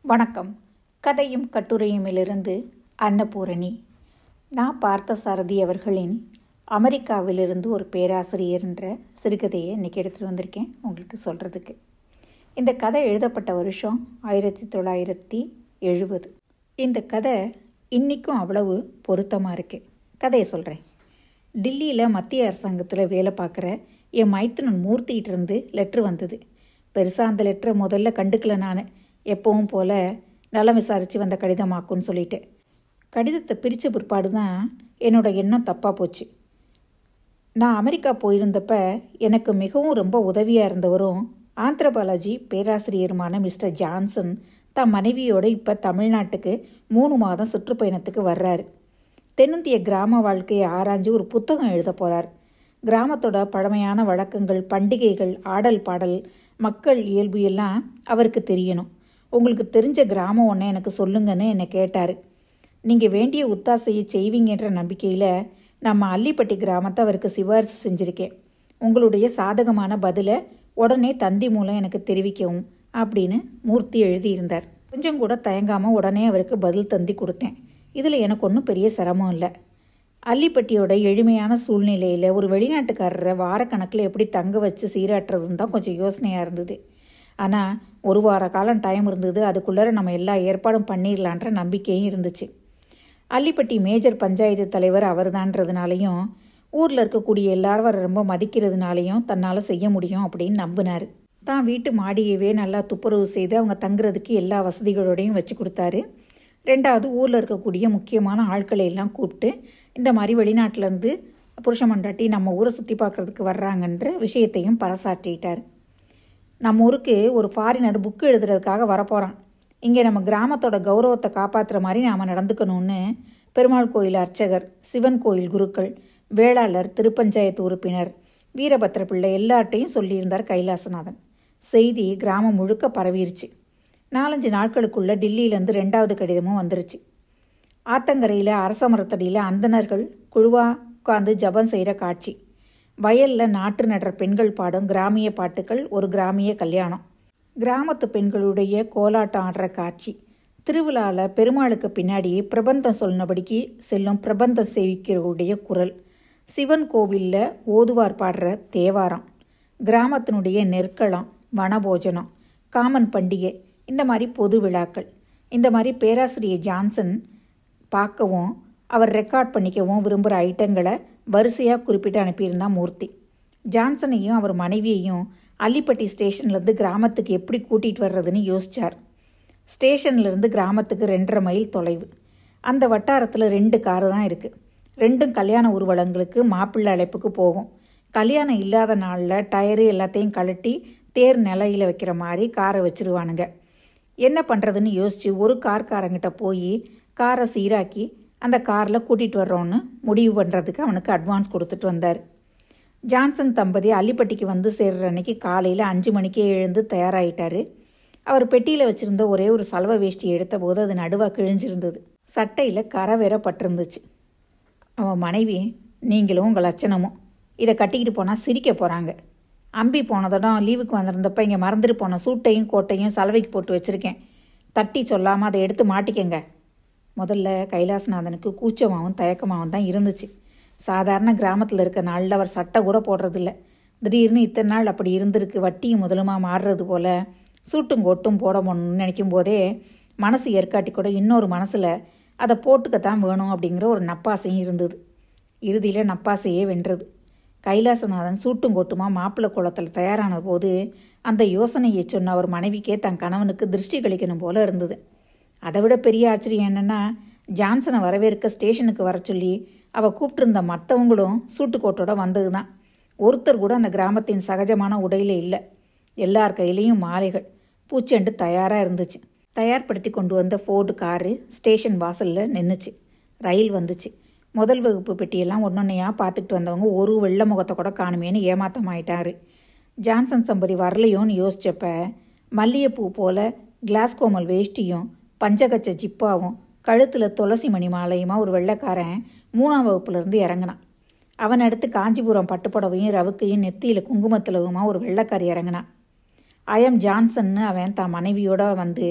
வணக்கம் கதையும் கட்டுரையுமிலிருந்து அன்னபூரணி நான் பார்த்த சாரதி அவர்களின் அமெரிக்காவிலிருந்து ஒரு பேராசிரியர்ன்ற சிறுகதையை இன்றைக்கி எடுத்துகிட்டு வந்திருக்கேன் உங்களுக்கு சொல்கிறதுக்கு இந்த கதை எழுதப்பட்ட வருஷம் ஆயிரத்தி தொள்ளாயிரத்தி எழுபது இந்த கதை இன்றைக்கும் அவ்வளவு பொருத்தமாக இருக்குது கதையை சொல்கிறேன் டில்லியில் மத்திய அரசாங்கத்தில் வேலை பார்க்குற என் மைத்துனன் மூர்த்திகிட்ட இருந்து லெட்ரு வந்தது பெருசாக அந்த லெட்டரை முதல்ல கண்டுக்கல நான் எப்பவும் போல் நலம் விசாரித்து வந்த கடிதமாக்குன்னு சொல்லிட்டு கடிதத்தை பிரித்த பிற்பாடு தான் என்னோட எண்ணம் தப்பாக போச்சு நான் அமெரிக்கா போயிருந்தப்ப எனக்கு மிகவும் ரொம்ப உதவியாக இருந்தவரும் ஆந்திரபாலாஜி பேராசிரியருமான மிஸ்டர் ஜான்சன் தன் மனைவியோட இப்போ தமிழ்நாட்டுக்கு மூணு மாதம் சுற்றுப்பயணத்துக்கு வர்றாரு தென்னிந்திய கிராம வாழ்க்கையை ஆராய்ஞ்சு ஒரு புத்தகம் எழுத போகிறார் கிராமத்தோட பழமையான வழக்கங்கள் பண்டிகைகள் ஆடல் பாடல் மக்கள் இயல்பு எல்லாம் அவருக்கு தெரியணும் உங்களுக்கு தெரிஞ்ச கிராமம் ஒன்று எனக்கு சொல்லுங்கன்னு என்னை கேட்டார் நீங்கள் வேண்டிய உத்தாசையை செய்வீங்கன்ற நம்பிக்கையில் நம்ம அல்லிப்பட்டி கிராமத்தை அவருக்கு சிபாரிசு செஞ்சுருக்கேன் உங்களுடைய சாதகமான பதிலை உடனே தந்தி மூலம் எனக்கு தெரிவிக்கவும் அப்படின்னு மூர்த்தி எழுதியிருந்தார் கொஞ்சம் கூட தயங்காமல் உடனே அவருக்கு பதில் தந்தி கொடுத்தேன் இதில் எனக்கு ஒன்றும் பெரிய சிரமம் இல்லை அல்லிப்பட்டியோட எளிமையான சூழ்நிலையில் ஒரு வெளிநாட்டுக்காரரை வாரக்கணக்கில் எப்படி தங்க வச்சு சீராட்டுறதுன்னு தான் கொஞ்சம் யோசனையாக இருந்தது ஆனால் ஒரு வார காலம் டைம் இருந்தது அதுக்குள்ளே நம்ம எல்லா ஏற்பாடும் பண்ணிடலான்ற நம்பிக்கையும் இருந்துச்சு அல்லிப்பட்டி மேஜர் பஞ்சாயத்து தலைவர் அவர்தான்றதுனாலையும் ஊரில் இருக்கக்கூடிய எல்லாரும் அவரை ரொம்ப மதிக்கிறதுனாலையும் தன்னால் செய்ய முடியும் அப்படின்னு நம்பினார் தான் வீட்டு மாடியவே நல்லா துப்புரவு செய்து அவங்க தங்குறதுக்கு எல்லா வசதிகளோடையும் வச்சு கொடுத்தாரு ரெண்டாவது ஊரில் இருக்கக்கூடிய முக்கியமான ஆட்களை எல்லாம் கூப்பிட்டு இந்த மாதிரி வெளிநாட்டிலேருந்து புருஷ மண்டாட்டி நம்ம ஊரை சுற்றி பார்க்குறதுக்கு வர்றாங்கன்ற விஷயத்தையும் பறைசாற்றிட்டார் நம்ம ஊருக்கு ஒரு ஃபாரினர் புக்கு எழுதுறதுக்காக வரப்போகிறான் இங்கே நம்ம கிராமத்தோட கௌரவத்தை காப்பாற்றுற மாதிரி நாம் நடந்துக்கணும்னு பெருமாள் கோயில் அர்ச்சகர் சிவன் கோயில் குருக்கள் வேளாளர் திருப்பஞ்சாயத்து உறுப்பினர் வீரபத்திர பிள்ளை எல்லார்ட்டையும் சொல்லியிருந்தார் கைலாசநாதன் செய்தி கிராமம் முழுக்க பரவிருச்சு நாலஞ்சு நாட்களுக்குள்ள டில்லியிலேருந்து ரெண்டாவது கடிதமும் வந்துருச்சு ஆத்தங்கரையில் அரச மரத்தடியில் அந்தணர்கள் குழுவாக உட்காந்து ஜபம் செய்கிற காட்சி வயலில் நாற்று நடுற பெண்கள் பாடும் கிராமிய பாட்டுகள் ஒரு கிராமிய கல்யாணம் கிராமத்து பெண்களுடைய கோலாட்டம் ஆடுற காட்சி திருவிழாவில் பெருமாளுக்கு பின்னாடி பிரபந்தம் சொன்னபடிக்கு செல்லும் பிரபந்தம் சேவிக்கிறவருடைய குரல் சிவன் கோவிலில் ஓதுவார் பாடுற தேவாரம் கிராமத்தினுடைய நெற்களம் வனபோஜனம் காமன் பண்டிகை இந்த மாதிரி பொது விழாக்கள் இந்த மாதிரி பேராசிரியர் ஜான்சன் பார்க்கவும் அவர் ரெக்கார்ட் பண்ணிக்கவும் விரும்புகிற ஐட்டங்களை வரிசையாக குறிப்பிட்டு அனுப்பியிருந்தான் மூர்த்தி ஜான்சனையும் அவர் மனைவியையும் அல்லிப்பட்டி ஸ்டேஷன்லேருந்து கிராமத்துக்கு எப்படி கூட்டிகிட்டு வர்றதுன்னு யோசித்தார் ஸ்டேஷன்லேருந்து கிராமத்துக்கு ரெண்டரை மைல் தொலைவு அந்த வட்டாரத்தில் ரெண்டு காரு தான் இருக்குது ரெண்டும் கல்யாண ஊர்வலங்களுக்கு மாப்பிள்ளை அழைப்புக்கு போகும் கல்யாணம் இல்லாத நாளில் டயரு எல்லாத்தையும் கழட்டி தேர் நிலையில் வைக்கிற மாதிரி காரை வச்சுருவானுங்க என்ன பண்ணுறதுன்னு யோசித்து ஒரு கார்காரங்கிட்ட போய் காரை சீராக்கி அந்த காரில் கூட்டிகிட்டு வர்றோன்னு முடிவு பண்ணுறதுக்கு அவனுக்கு அட்வான்ஸ் கொடுத்துட்டு வந்தார் ஜான்சன் தம்பதி அல்லிப்பட்டிக்கு வந்து சேர்ற அன்னைக்கு காலையில் அஞ்சு மணிக்கே எழுந்து தயாராகிட்டார் அவர் பெட்டியில் வச்சுருந்த ஒரே ஒரு சலவை வேஷ்டி எடுத்த போது அது நடுவாக கிழிஞ்சிருந்தது சட்டையில் கரை வேற பட்டிருந்துச்சு அவன் மனைவி நீங்களும் உங்கள் லட்சணமும் இதை கட்டிக்கிட்டு போனால் சிரிக்க போகிறாங்க அம்பி போனதும் லீவுக்கு வந்திருந்தப்ப இங்கே மறந்துட்டு போன சூட்டையும் கோட்டையும் சலவைக்கு போட்டு வச்சுருக்கேன் தட்டி சொல்லாமல் அதை எடுத்து மாட்டிக்கங்க முதல்ல கைலாசநாதனுக்கு கூச்சமாகவும் தயக்கமாகவும் தான் இருந்துச்சு சாதாரண கிராமத்தில் இருக்க நாளில் அவர் சட்டை கூட போடுறதில்ல திடீர்னு இத்தனை நாள் அப்படி இருந்திருக்கு வட்டியும் முதலுமா மாறுறது போல் சூட்டும் கோட்டும் போடணும்னு நினைக்கும் போதே மனசு ஏற்காட்டி கூட இன்னொரு மனசில் அதை போட்டுக்கத்தான் வேணும் அப்படிங்கிற ஒரு நப்பாசையும் இருந்தது இறுதியில் நப்பாசையே வென்றது கைலாசநாதன் சூட்டும் கோட்டுமா மாப்பிள்ளை குளத்தில் தயாரான போது அந்த யோசனையை சொன்ன அவர் மனைவிக்கே தன் கணவனுக்கு திருஷ்டி கழிக்கணும் போல இருந்தது அதை விட பெரிய ஆச்சரியம் என்னென்னா ஜான்சனை வரவேற்க ஸ்டேஷனுக்கு வர சொல்லி அவள் கூப்பிட்டுருந்த மற்றவங்களும் சூட்டுக்கோட்டோட வந்தது தான் ஒருத்தர் கூட அந்த கிராமத்தின் சகஜமான உடையில இல்லை எல்லார் கையிலையும் மாலைகள் பூச்செண்டு தயாராக இருந்துச்சு தயார்படுத்தி கொண்டு வந்த ஃபோர்டு காரு ஸ்டேஷன் வாசலில் நின்றுச்சு ரயில் வந்துச்சு முதல் வகுப்பு பெட்டியெல்லாம் ஒன்றொன்னையாக பார்த்துக்கிட்டு வந்தவங்க ஒரு வெள்ளை முகத்தை கூட காணுமேனு ஏமாத்தமாயிட்டாரு ஜான்சன் சம்பதி வரலையோன்னு யோசிச்சப்ப மல்லிகைப்பூ போல கிளாஸ் கோமல் வேஷ்டியும் பஞ்சகச்ச ஜிப்பாவும் கழுத்தில் துளசி மணி மாலையுமா ஒரு வெள்ளைக்காரன் மூணாம் வகுப்புலேருந்து இறங்கினான் அவன் அடுத்து காஞ்சிபுரம் பட்டுப்புடவையும் ரவுக்கையும் நெத்தியில் குங்குமத்திலவுமா ஒரு வெள்ளைக்காரி இறங்கினான் ஐஎம் ஜான்சன்னு அவன் தான் மனைவியோட வந்து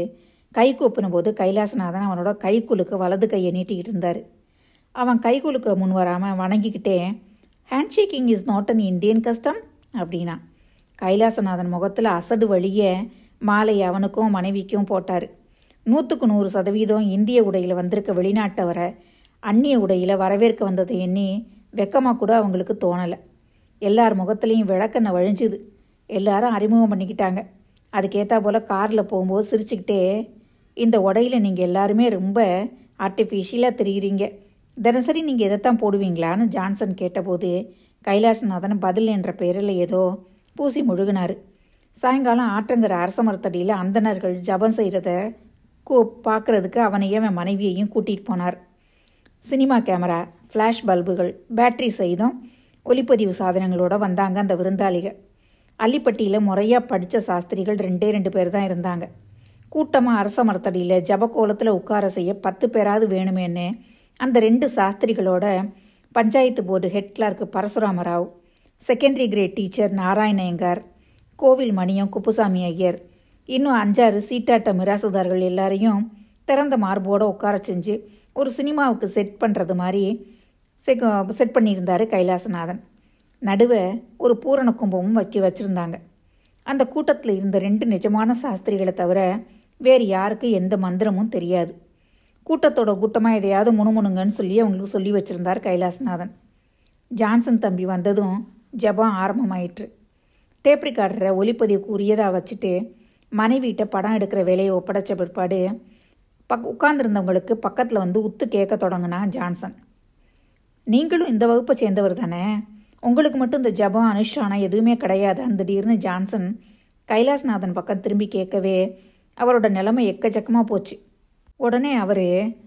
கை கூப்பின போது கைலாசநாதன் அவனோட கைக்குலுக்கு வலது கையை நீட்டிக்கிட்டு இருந்தார் அவன் கைக்குலுக்க முன் வராமல் வணங்கிக்கிட்டே hand shaking is not an Indian custom அப்படின்னா கைலாசநாதன் முகத்தில் அசடு வழிய மாலை அவனுக்கும் மனைவிக்கும் போட்டார் நூற்றுக்கு நூறு சதவீதம் இந்திய உடையில் வந்திருக்க வெளிநாட்டவரை அந்நிய உடையில் வரவேற்க வந்ததை எண்ணி வெக்கமாக கூட அவங்களுக்கு தோணலை எல்லார் முகத்துலேயும் விளக்கெண்ணெய் வழிஞ்சுது எல்லாரும் அறிமுகம் பண்ணிக்கிட்டாங்க அதுக்கேற்றா போல் காரில் போகும்போது சிரிச்சுக்கிட்டே இந்த உடையில் நீங்கள் எல்லாருமே ரொம்ப ஆர்டிஃபிஷியலாக தெரியுறீங்க தினசரி நீங்கள் எதைத்தான் போடுவீங்களான்னு ஜான்சன் கேட்டபோது கைலாசநாதன் பதில் என்ற பெயரில் ஏதோ பூசி முழுகினார் சாயங்காலம் ஆற்றங்கிற அரச மரத்தடியில் அந்தணர்கள் ஜபம் செய்கிறத கூ பார்க்குறதுக்கு அவனையும் அவன் மனைவியையும் கூட்டிகிட்டு போனார் சினிமா கேமரா ஃப்ளாஷ் பல்புகள் பேட்டரி செய்தும் ஒலிப்பதிவு சாதனங்களோட வந்தாங்க அந்த விருந்தாளிகள் அள்ளிப்பட்டியில் முறையாக படித்த சாஸ்திரிகள் ரெண்டே ரெண்டு பேர் தான் இருந்தாங்க கூட்டமாக அரச மரத்தடியில் ஜபக்கோலத்தில் உட்கார செய்ய பத்து பேராவது வேணுமேன்னு அந்த ரெண்டு சாஸ்திரிகளோட panchayat board head clerk Parashurama Rao secondary great teacher நாராயணயங்கார் கோவில் மணியம் குப்புசாமி ஐயர் இன்னும் அஞ்சாறு சீட்டாட்ட மிராசுதார்கள் எல்லாரையும் திறந்த மார்போடு உட்கார செஞ்சு ஒரு சினிமாவுக்கு செட் பண்ணுறது மாதிரி செட் பண்ணியிருந்தார் கைலாசநாதன் நடுவே ஒரு பூரண கும்பமும் வச்சு வச்சுருந்தாங்க அந்த கூட்டத்தில் இருந்த ரெண்டு நிஜமான சாஸ்திரிகளை தவிர வேறு யாருக்கு எந்த மந்திரமும் தெரியாது கூட்டத்தோட கூட்டமாக எதையாவது முணுமுணுங்கன்னு சொல்லி அவங்களுக்கு சொல்லி வச்சுருந்தார் கைலாசநாதன் ஜான்சன் தம்பி வந்ததும் ஜபம் ஆரம்பமாயிற்று டேப் ரிகார்டரை ஒலிப்பதிவுக்கு உரியதாக வச்சுட்டு மனைவிட்ட படம் எடுக்கிற வேலையை ஒப்படைச்ச பிற்பாடு பக் உட்கார்ந்துருந்தவங்களுக்கு பக்கத்தில் வந்து உத்து கேட்க தொடங்கினா ஜான்சன் நீங்களும் இந்த வகுப்பை சேர்ந்தவர் தானே உங்களுக்கு மட்டும் இந்த ஜபம் அனுஷ்டானம் எதுவுமே கிடையாதான்னு திடீர்னு ஜான்சன் கைலாஸ்நாதன் பக்கம் திரும்பி கேட்கவே அவரோட நிலைமை எக்கச்சக்கமாக போச்சு உடனே அவர்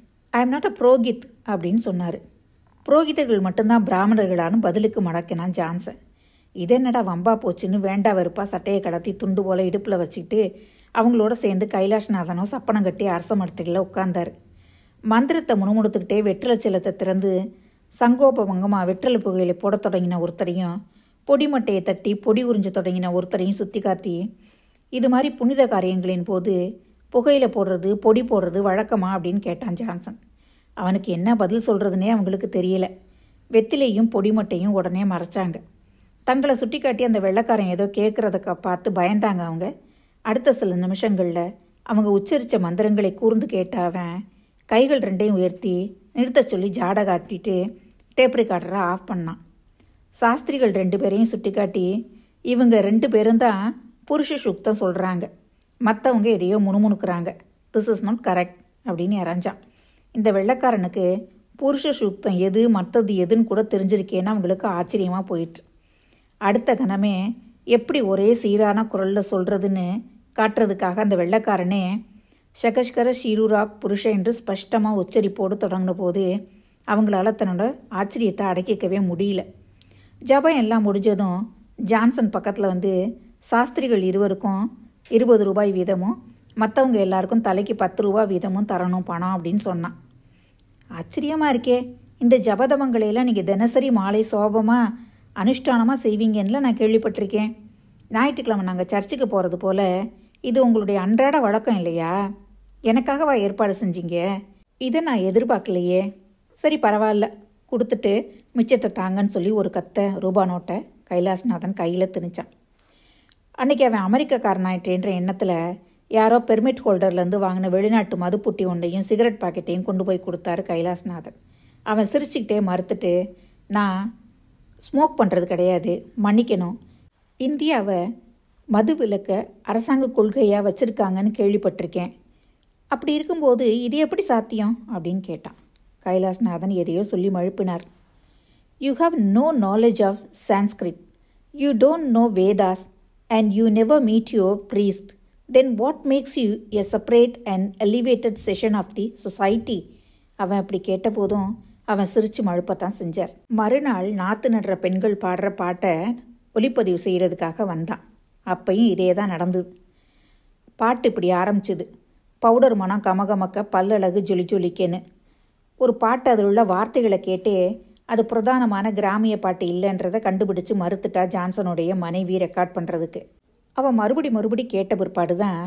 I am not a purohit அப்படின்னு சொன்னார் புரோகிதர்கள் மட்டும்தான் பிராமணர்களான்னு பதிலுக்கு மடக்கினான் ஜான்சன் இது என்னடா வம்பா போச்சுன்னு வேண்டா வெறுப்பா சட்டையை கடத்தி துண்டு போல இடுப்பில் வச்சுக்கிட்டு அவங்களோட சேர்ந்து கைலாஷ்நாதனும் சப்பனம் கட்டி அரச மரத்துகளில் உட்கார்ந்தார் மந்திரத்தை முணுமுணுத்துக்கிட்டே வெற்றிலை சிலத்தை திறந்து சங்கோபவங்கமாக வெற்றிலை புகையில போடத் தொடங்கின ஒருத்தரையும் பொடி மட்டையை தட்டி பொடி உறிஞ்ச தொடங்கின ஒருத்தரையும் சுற்றி காட்டி இது மாதிரி புனித காரியங்களின் போது புகையில போடுறது பொடி போடுறது வழக்கமா அப்படின்னு கேட்டான் ஜான்சன் அவனுக்கு என்ன பதில் சொல்கிறதுனே அவங்களுக்கு தெரியல வெத்திலையும் பொடி மட்டையும் உடனே மறைச்சாங்க தங்களை சுட்டி காட்டி அந்த வெள்ளைக்காரன் ஏதோ கேட்குறதுக்க பார்த்து பயந்தாங்க அவங்க அடுத்த சில நிமிஷங்களில் அவங்க உச்சரித்த மந்திரங்களை கூர்ந்து கேட்ட அவன் கைகள் ரெண்டையும் உயர்த்தி நிறுத்தச் சொல்லி ஜாட காட்டிட்டு டேப் ரெக்கார்டரை ஆஃப் பண்ணான் சாஸ்திரிகள் ரெண்டு பேரையும் சுட்டி காட்டி இவங்க ரெண்டு பேரும் தான் புருஷ சுக்தம் சொல்கிறாங்க மற்றவங்க எதையோ முணுமுணுக்கிறாங்க திஸ் இஸ் நாட் கரெக்ட் அப்படின்னு இறஞ்சான் இந்த வெள்ளைக்காரனுக்கு புருஷ சுக்தம் எது மற்றது எதுன்னு கூட தெரிஞ்சிருக்கேன்னு அவங்களுக்கு ஆச்சரியமாக போயிட்டு அடுத்த கணமே எப்படி ஒரே சீரான குரலில் சொல்கிறதுன்னு காட்டுறதுக்காக அந்த வெள்ளைக்காரனே ஷகஷ்கர ஷீருரா புருஷ என்று ஸ்பஷ்டமாக உச்சரிப்போடு தொடங்கின போது அவங்களால தன்னோட ஆச்சரியத்தை அடக்கிக்கவே முடியல ஜபம் எல்லாம் முடிஞ்சதும் ஜான்சன் பக்கத்தில் வந்து சாஸ்திரிகள் இருவருக்கும் இருபது ரூபாய் வீதமும் மற்றவங்க எல்லாருக்கும் தலைக்கு பத்து ரூபா வீதமும் தரணும் பணம் அப்படின்னு சொன்னான் ஆச்சரியமாக இருக்கே இந்த ஜபதமங்களையெல்லாம் நீங்கள் தினசரி மாலை சோபமாக அனுஷ்டானமாக செய்வீங்கன்னு நான் கேள்விப்பட்டிருக்கேன் ஞாயிற்றுக்கிழமை நாங்கள் சர்ச்சுக்கு போகிறது போல் இது உங்களுடைய அன்றாட வழக்கம் இல்லையா எனக்காகவா ஏற்பாடு செஞ்சீங்க இதை நான் எதிர்பார்க்கலையே சரி பரவாயில்ல கொடுத்துட்டு மிச்சத்தை தாங்கன்னு சொல்லி ஒரு கத்தை ரூபா நோட்டை கைலாஸ்நாதன் கையில் திணிச்சான் அன்றைக்கி அவன் அமெரிக்கக்காரனாயிட்டேன்ற எண்ணத்தில் யாரோ பெர்மிட் ஹோல்டர்லேருந்து வாங்கின வெளிநாட்டு மதுப்புட்டி ஒன்றையும் சிகரெட் பாக்கெட்டையும் கொண்டு போய் கொடுத்தாரு கைலாஸ்நாதன் அவன் சிரிச்சுக்கிட்டே மறுத்துட்டு நான் ஸ்மோக் பண்ணுறது கிடையாது மன்னிக்கணும் இந்தியாவை மது விலக்க அரசாங்க கொள்கையாக வச்சுருக்காங்கன்னு கேள்விப்பட்டிருக்கேன் அப்படி இருக்கும்போது இது எப்படி சாத்தியம் அப்படின்னு கேட்டான் கைலாஸ்நாதன் எதையோ சொல்லி மழுப்பினார் you have no knowledge of Sanskrit you don't know Vedas and you never meet your priest then what makes you a separate and elevated session of the society அவன் அப்படி கேட்டபோதும் அவன் சிரிச்சு மழுப்பத்தான் செஞ்சார் மறுநாள் நாற்று நடுற பெண்கள் பாடுற பாட்டை ஒளிப்பதிவு செய்கிறதுக்காக வந்தான் அப்பையும் இதே தான் நடந்தது பாட்டு இப்படி ஆரம்பிச்சுது பவுடர் மனம் கமகமக்க பல்லழகு ஜொலி ஜொலிக்கேன்னு ஒரு பாட்டு அதில் உள்ள வார்த்தைகளை கேட்டே அது பிரதானமான கிராமிய பாட்டு இல்லைன்றதை கண்டுபிடிச்சு மறுத்துட்டா ஜான்சனுடைய மனைவி ரெக்கார்ட் பண்ணுறதுக்கு அவன் மறுபடி மறுபடி கேட்ட பிற்பாடு தான்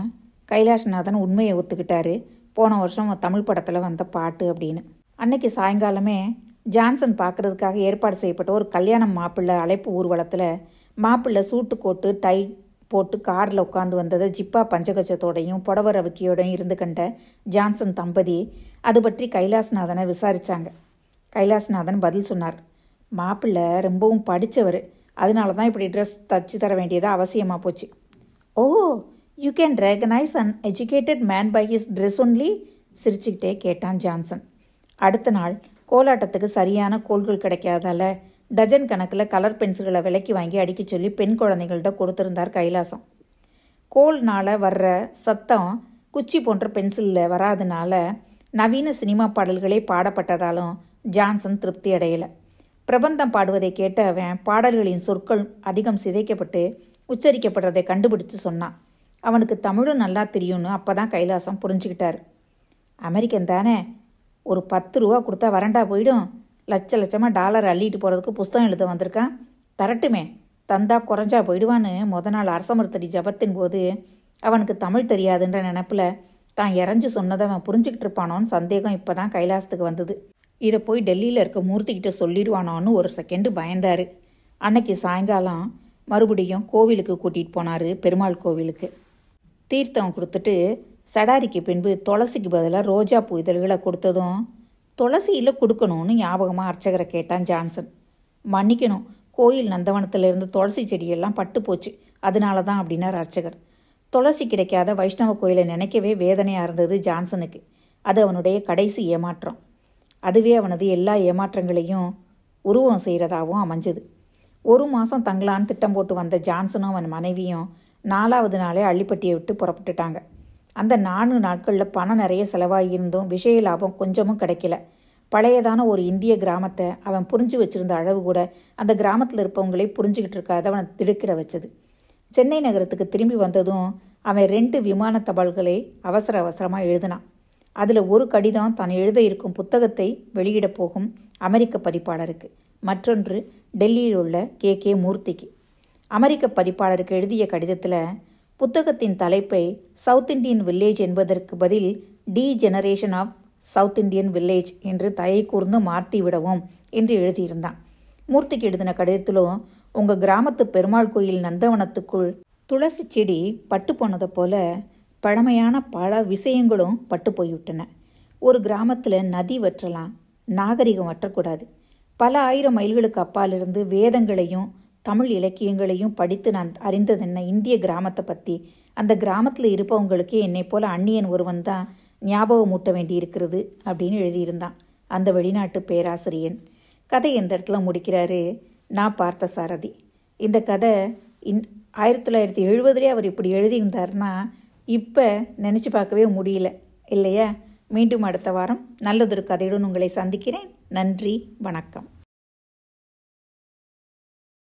கைலாஷ்நாதன் உண்மையை ஒத்துக்கிட்டாரு போன வருஷம் தமிழ் படத்தில் வந்த பாட்டு அப்படின்னு அன்னைக்கு சாயங்காலமே ஜான்சன் பார்க்குறதுக்காக ஏற்பாடு செய்யப்பட்ட ஒரு கல்யாணம் மாப்பிள்ளை அழைப்பு ஊர்வலத்தில் மாப்பிள்ளை சூட்டு கோட்டு டை போட்டு காரில் உட்காந்து வந்ததை ஜிப்பா பஞ்சகஜத்தோடையும் புடவ ரவிக்கியோடையும் இருந்து கண்ட ஜான்சன் தம்பதி அது பற்றி கைலாஸ்நாதனை விசாரித்தாங்க கைலாஸ்நாதன் பதில் சொன்னார் மாப்பிள்ளை ரொம்பவும் படித்தவர் அதனால தான் இப்படி ட்ரெஸ் தச்சு தர வேண்டியது அவசியமாக போச்சு oh you can recognise an educated man by his dress only சிரிச்சுக்கிட்டே கேட்டான் ஜான்சன் அடுத்த நாள் கோலாட்டத்துக்கு சரியான கோள்கள் கிடைக்காதால டஜன் கணக்கில் கலர் பென்சில்களை விலைக்கு வாங்கி அடிக்க சொல்லி பெண் குழந்தைகள்கிட்ட கொடுத்துருந்தார் கைலாசம் கோல்னால் வர்ற சத்தம் குச்சி போன்ற பென்சிலில் வராதனால நவீன சினிமா பாடல்களே பாடப்பட்டதாலும் ஜான்சன் திருப்தி அடையலை பிரபந்தம் பாடுவதை கேட்ட அவன் பாடல்களின் சொற்கள் அதிகம் சிதைக்கப்பட்டு உச்சரிக்கப்படுறதை கண்டுபிடிச்சு சொன்னான் அவனுக்கு தமிழும் நல்லா தெரியும்னு அப்போ தான் கைலாசம் புரிஞ்சுக்கிட்டார் அமெரிக்கன் தானே ஒரு பத்து ரூபா கொடுத்தா வரண்டா போயிடும் லட்ச லட்சமாக டாலர் அள்ளிட்டு போகிறதுக்கு புஸ்தகம் எழுத வந்திருக்கான் தரட்டுமே தந்தா குறைஞ்சா போயிடுவான்னு முத நாள் அரசமருத்தடி ஜபத்தின் போது அவனுக்கு தமிழ் தெரியாதுன்ற நினப்பில் தான் இறஞ்சி சொன்னதை அவன் புரிஞ்சுக்கிட்டு இருப்பானோன்னு சந்தேகம் இப்போ தான் கைலாசத்துக்கு வந்தது இதை போய் டெல்லியில் இருக்க மூர்த்திக்கிட்ட சொல்லிடுவானோன்னு ஒரு செகண்டு பயந்தார் அன்னைக்கு சாயங்காலம் மறுபடியும் கோவிலுக்கு கூட்டிகிட்டு போனார் பெருமாள் கோவிலுக்கு தீர்த்தம் கொடுத்துட்டு சடாரிக்கு பின்பு துளசிக்கு பதிலாக ரோஜா பூ இதழ்களை கொடுத்ததும் துளசியில் கொடுக்கணும்னு ஞாபகமாக அர்ச்சகரை கேட்டான் ஜான்சன் மன்னிக்கணும் கோயில் நந்தவனத்திலிருந்து துளசி செடியெல்லாம் பட்டு போச்சு அதனால தான் அப்படின்னார் அர்ச்சகர் துளசி கிடைக்காத வைஷ்ணவ கோயிலை நினைக்கவே வேதனையாக இருந்தது ஜான்சனுக்கு அது அவனுடைய கடைசி ஏமாற்றம் அதுவே அவனது எல்லா ஏமாற்றங்களையும் உருவம் செய்கிறதாகவும் அமைஞ்சது ஒரு மாதம் தங்கலான்னு திட்டம் போட்டு வந்த ஜான்சனும் அவன் மனைவியும் நாலாவது நாளே அள்ளிப்பட்டியை விட்டு புறப்பட்டுட்டாங்க அந்த நான்கு நாட்களில் பணம் நிறைய செலவாகியிருந்தும் விஷய லாபம் கொஞ்சமும் கிடைக்கல பழையதான ஒரு இந்திய கிராமத்தை அவன் புரிஞ்சு வச்சிருந்த அளவு கூட அந்த கிராமத்தில் இருப்பவங்களே புரிஞ்சுக்கிட்டு இருக்காது அவனை திடுக்கிட வச்சது சென்னை நகரத்துக்கு திரும்பி வந்ததும் அவன் ரெண்டு விமான தபால்களை அவசர அவசரமாக எழுதினான் அதில் ஒரு கடிதம் தான் எழுத இருக்கும் புத்தகத்தை வெளியிட போகும் அமெரிக்க பதிப்பாளருக்கு மற்றொன்று டெல்லியில் உள்ள கே கே மூர்த்திக்கு அமெரிக்க பதிப்பாளருக்கு எழுதிய கடிதத்தில் புத்தகத்தின் தலைப்பை சவுத் இண்டியன் வில்லேஜ் என்பதற்கு பதில் the generation of south Indian village என்று தயை கூர்ந்து மாற்றி விடவும் என்று எழுதியிருந்தான் மூர்த்திக்கு எழுதின கடிதத்திலும் உங்கள் கிராமத்து பெருமாள் கோயில் நந்தவனத்துக்குள் துளசி செடி பட்டு போனதை போல பழமையான பல விஷயங்களும் பட்டு போய்விட்டன ஒரு கிராமத்தில் நதி வற்றலாம் நாகரிகம் வற்றக்கூடாது பல ஆயிரம் மைல்களுக்கு அப்பாலிருந்து வேதங்களையும் தமிழ் இலக்கியங்களையும் படித்து நான் அறிந்ததென்ன இந்திய கிராமத்தை பற்றி அந்த கிராமத்தில் இருப்பவங்களுக்கு என்னை போல அந்நியன் ஒருவன் தான் ஞாபகம் மூட்ட வேண்டியிருக்கிறது அப்படின்னு எழுதியிருந்தான் அந்த வெளிநாட்டு பேராசிரியன் கதை எந்த இடத்துல முடிக்கிறாரு நான் பார்த்த சாரதி இந்த கதை இன் ஆயிரத்தி தொள்ளாயிரத்தி எழுபதுலேயே அவர் இப்படி எழுதியிருந்தார்னா இப்போ நினச்சி பார்க்கவே முடியல இல்லையா மீண்டும் அடுத்த வாரம் நல்லதொரு கதையுடன் உங்களை சந்திக்கிறேன் நன்றி வணக்கம்